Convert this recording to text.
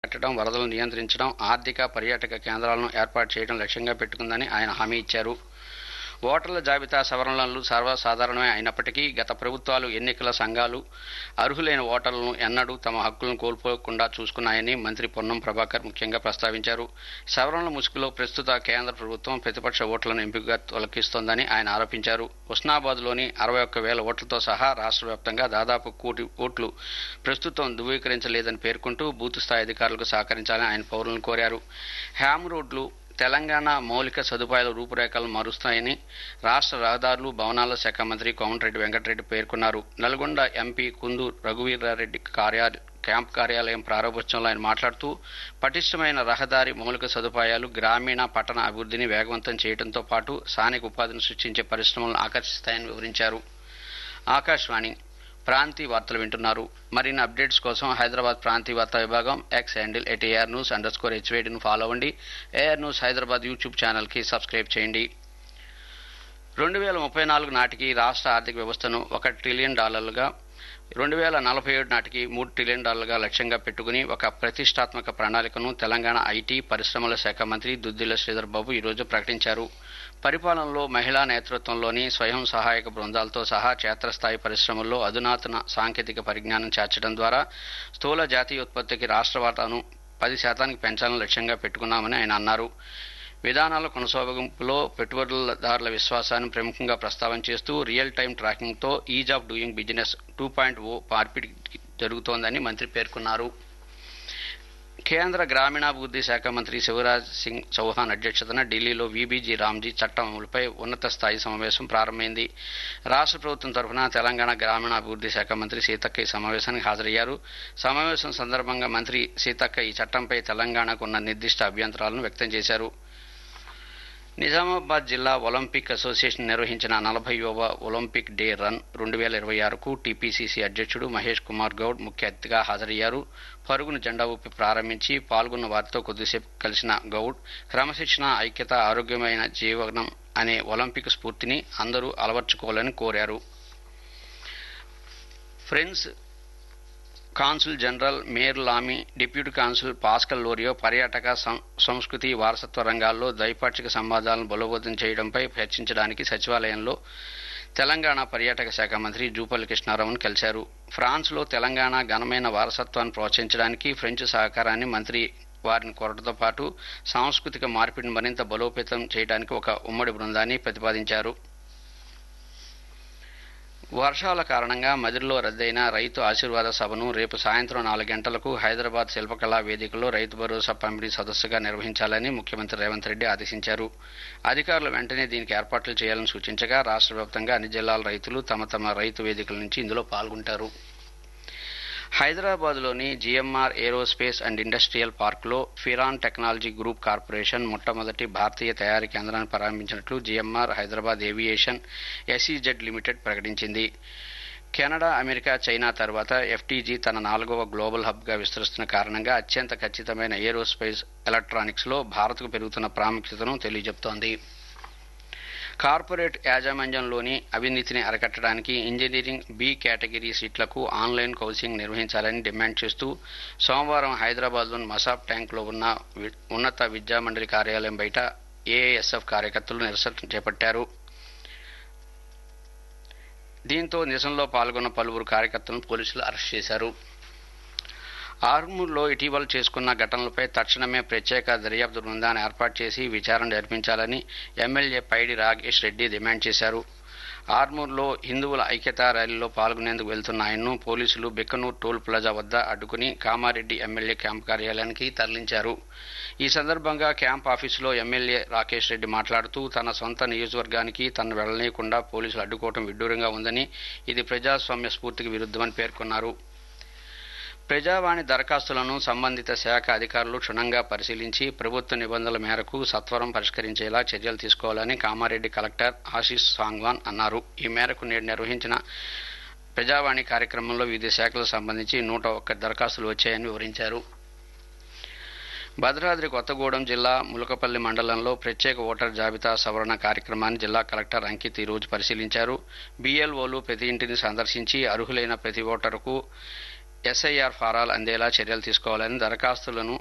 పెట్టడం వరదలను నియంత్రించడం ఆర్థిక పర్యాటక కేంద్రాలను ఏర్పాటు చేయడం లక్ష్యంగా పెట్టుకుందని ఆయన హామీ ఇచ్చారు ఓటర్ల జాబితా సవరణలు సర్వసాధారణమే అయినప్పటికీ గత ప్రభుత్వాలు ఎన్నికల సంఘాలు అర్హులైన ఓటర్లను ఎన్నడూ తమ హక్కులను కోల్పోకుండా చూసుకున్నాయని మంత్రి పొన్నం ప్రభాకర్ ముఖ్యంగా ప్రస్తావించారు సవరణల ముసుగులో ప్రస్తుత కేంద్ర ప్రభుత్వం ప్రతిపక్ష ఓట్లను ఎంపికగా తొలగిస్తోందని ఆయన ఆరోపించారు హుస్నాబాద్లోని అరవై ఒక్క వేల ఓట్లతో సహా రాష్ట్ర వ్యాప్తంగా దాదాపు కోటి ఓట్లు ప్రస్తుతం ధృవీకరించలేదని పేర్కొంటూ బూత్ స్థాయి అధికారులకు సహకరించాలని ఆయన పౌరులను కోరారు హ్యామ్ రోడ్లు తెలంగాణ మౌలిక సదుపాయాల రూపురేఖలను మారుస్తాయని రాష్ట్ర రహదారులు భవనాల శాఖ మంత్రి కోమటిరెడ్డి వెంకటరెడ్డి పేర్కొన్నారు నల్గొండ ఎంపీ కుందు రఘువీరారెడ్డి కార్యాలయ క్యాంప్ కార్యాలయం ప్రారంభోత్సవంలో ఆయన మాట్లాడుతూ పటిష్టమైన రహదారి మౌలిక సదుపాయాలు గ్రామీణ పట్టణ అభివృద్ధిని వేగవంతం చేయడంతో పాటు స్థానిక ఉపాధిని సృష్టించే పరిశ్రమలను ఆకర్షిస్తాయని వివరించారు ఆకాశవాణి ప్రాంతీయ వార్తలు వింటున్నారు మరిన్ని అప్డేట్స్ కోసం హైదరాబాద్ ప్రాంతీయ వార్తా విభాగం X handle at AR news underscore స్కోర్ హెచ్వేడిను ఫాలో అవ్వండి ఏఆర్ న్యూస్ హైదరాబాద్ యూట్యూబ్ ఛానల్కి సబ్స్క్రైబ్ చేయండి రెండు వేల ముప్పై నాలుగు నాటికి రాష్ట్ర ఆర్థిక వ్యవస్థను ఒక ట్రిలియన్ డాలర్లుగా రెండు వేల నలభై ఏడు నాటికి మూడు ట్రిలియన్ డాలర్లుగా లక్ష్యంగా పెట్టుకుని ఒక ప్రతిష్టాత్మక ప్రణాళికను తెలంగాణ ఐటీ పరిశ్రమల శాఖ మంత్రి దుద్దిల శ్రీధర్ బాబు ఈరోజు ప్రకటించారు పరిపాలనలో మహిళా నేతృత్వంలోని స్వయం సహాయక బృందాలతో సహా క్షేత్రస్థాయి పరిశ్రమల్లో అధునాతన సాంకేతిక పరిజ్ఞానం చేర్చడం ద్వారా స్థూల జాతీయ ఉత్పత్తికి రాష్ట్ర వాటాను పది శాతానికి పెంచాలని లక్ష్యంగా పెట్టుకున్నామని ఆయన అన్నారు విధానాల కొనసాగింపులో పెట్టుబడుదారుల విశ్వాసాన్ని ప్రముఖంగా ప్రస్తావన చేస్తూ రియల్ టైం ట్రాకింగ్తో ease of doing business two point O మార్పిడి జరుగుతోందని మంత్రి పేర్కొన్నారు కేంద్ర గ్రామీణాభివృద్ధి శాఖ మంత్రి శివరాజ్ సింగ్ చౌహాన్ అధ్యక్షతన ఢిల్లీలో వీబీజీ రామ్జీ చట్టం అమలుపై ఉన్నత స్థాయి సమావేశం ప్రారంభమైంది రాష్ట్ర ప్రభుత్వం తరఫున తెలంగాణ గ్రామీణాభివృద్ధి శాఖ మంత్రి సీతక్క ఈ సమావేశానికి హాజరయ్యారు సమావేశం సందర్భంగా మంత్రి సీతక్క ఈ చట్టంపై తెలంగాణకు ఉన్న నిర్దిష్ట అభ్యంతరాలను వ్యక్తం చేశారు నిజామాబాద్ జిల్లా ఒలింపిక్ అసోసియేషన్ నిర్వహించిన నలభైవ ఒలింపిక్ డే రన్ రెండు వేల ఇరవై ఆరుకు టీపీసీసీ అధ్యక్షుడు మహేష్ కుమార్ గౌడ్ ముఖ్య అతిథిగా హాజరయ్యారు పరుగును జెండా ఊపి ప్రారంభించి పాల్గొన్న వారితో కొద్దిసేపు కలిసిన గౌడ్ క్రమశిక్షణ ఐక్యత ఆరోగ్యమైన జీవనం అనే ఒలింపిక్ స్ఫూర్తిని అందరూ అలవర్చుకోవాలని కోరారు ఫ్రెండ్స్ కాన్సుల్ జనరల్ మేర్ లామి డిప్యూటీ కాన్సుల్ పాస్కల్ లోరియో పర్యాటక సంస్కృతి వారసత్వ రంగాల్లో ద్వైపాక్షిక సంబంధాలను బలోపేతం చేయడంపై చర్చించడానికి సచివాలయంలో తెలంగాణ పర్యాటక శాఖ మంత్రి జూపల్లి కృష్ణారావును కలిశారు ఫ్రాన్స్లో తెలంగాణ ఘనమైన వారసత్వాన్ని ప్రోత్సహించడానికి ఫ్రెంచ్ సహకారాన్ని మంత్రి వారిని కోరడంతో పాటు సాంస్కృతిక మార్పిడిని మరింత బలోపేతం చేయడానికి ఒక ఉమ్మడి బృందాన్ని ప్రతిపాదించారు వర్షాల కారణంగా మదిరిలో రద్దయిన రైతు ఆశీర్వాద సభను రేపు సాయంత్రం నాలుగు గంటలకు హైదరాబాద్ శిల్పకళా వేదికలో రైతు భరోసా పంపిణీ సదస్సుగా నిర్వహించాలని ముఖ్యమంత్రి రేవంత్ రెడ్డి ఆదేశించారు అధికారులు వెంటనే దీనికి ఏర్పాట్లు చేయాలని సూచించగా రాష్ట్ర వ్యాప్తంగా అన్ని జిల్లాల రైతులు తమ తమ రైతు వేదికల నుంచి ఇందులో పాల్గొంటారు హైదరాబాద్లోని జిఎంఆర్ ఏరోస్పేస్ అండ్ ఇండస్ట్రియల్ పార్క్లో ఫిరాన్ టెక్నాలజీ గ్రూప్ కార్పొరేషన్ మొట్టమొదటి భారతీయ తయారీ కేంద్రాన్ని ప్రారంభించినట్లు GMR Hyderabad aviation SEZ limited ప్రకటించింది కెనడా అమెరికా చైనా తర్వాత ఎఫ్టీజీ తన నాలుగవ గ్లోబల్ హబ్గా విస్తరిస్తున్న కారణంగా అత్యంత ఖచ్చితమైన ఏరోస్పేస్ ఎలక్ట్రానిక్స్లో భారత్కు పెరుగుతున్న ప్రాముఖ్యతను తెలియజెప్తోంది కార్పొరేట్ యాజమాన్యంలోని అవినీతిని అరికట్టడానికి ఇంజనీరింగ్ బి కేటగిరీ సీట్లకు ఆన్లైన్ కౌన్సిలింగ్ నిర్వహించాలని డిమాండ్ చేస్తూ సోమవారం హైదరాబాద్లోని మసాబ్ ట్యాంక్లో ఉన్న ఉన్నత విద్యామండలి కార్యాలయం బయట ఏఏఎస్ఎఫ్ కార్యకర్తలు నిరసన చేపట్టారు దీంతో నిరసనలో పాల్గొన్న పలువురు కార్యకర్తలను పోలీసులు అరెస్ట్ చేశారు ఆర్మూర్లో ఇటీవల చేసుకున్న ఘటనలపై తక్షణమే ప్రత్యేక దర్యాప్తు బృందాన్ని ఏర్పాటు చేసి విచారణ జరిపించాలని ఎమ్మెల్యే పైడి రాగేష్ రెడ్డి డిమాండ్ చేశారు ఆర్మూర్లో హిందువుల ఐక్యతా ర్యాలీలో పాల్గొనేందుకు వెళ్తున్న ఆయన్ను పోలీసులు బిక్కనూర్ టోల్ ప్లాజా వద్ద అడ్డుకుని కామారెడ్డి ఎమ్మెల్యే క్యాంప్ కార్యాలయానికి తరలించారు ఈ సందర్భంగా క్యాంప్ ఆఫీసులో ఎమ్మెల్యే రాకేష్ రెడ్డి మాట్లాడుతూ తన సొంత నియోజకవర్గానికి తను వెళ్లనీయకుండా పోలీసులు అడ్డుకోవడం విడ్డూరంగా ఉందని ఇది ప్రజాస్వామ్య స్ఫూర్తికి విరుద్ధమని పేర్కొన్నారు ప్రజావాణి దరఖాస్తులను సంబంధిత శాఖ అధికారులు క్షుణ్ణంగా పరిశీలించి ప్రభుత్వ నిబంధనల మేరకు సత్వరం పరిష్కరించేలా చర్యలు తీసుకోవాలని కామారెడ్డి కలెక్టర్ ఆశీష్ సాంగ్వాన్ అన్నారు ఈ మేరకు నేడు నిర్వహించిన ప్రజావాణి కార్యక్రమంలో వివిధ శాఖలకు సంబంధించి నూట ఒక్క దరఖాస్తులు వచ్చాయని వివరించారు భద్రాద్రి కొత్తగూడెం జిల్లా ములకపల్లి మండలంలో ప్రత్యేక ఓటర్ జాబితా సవరణ కార్యక్రమాన్ని జిల్లా కలెక్టర్ అంకిత్ ఈరోజు పరిశీలించారు బీఎల్ఓలు ప్రతి ఇంటిని సందర్శించి అర్హులైన ప్రతి ఓటరుకు ఎస్ఐఆర్ ఫారాలు అందేలా చర్యలు తీసుకోవాలని దరఖాస్తులను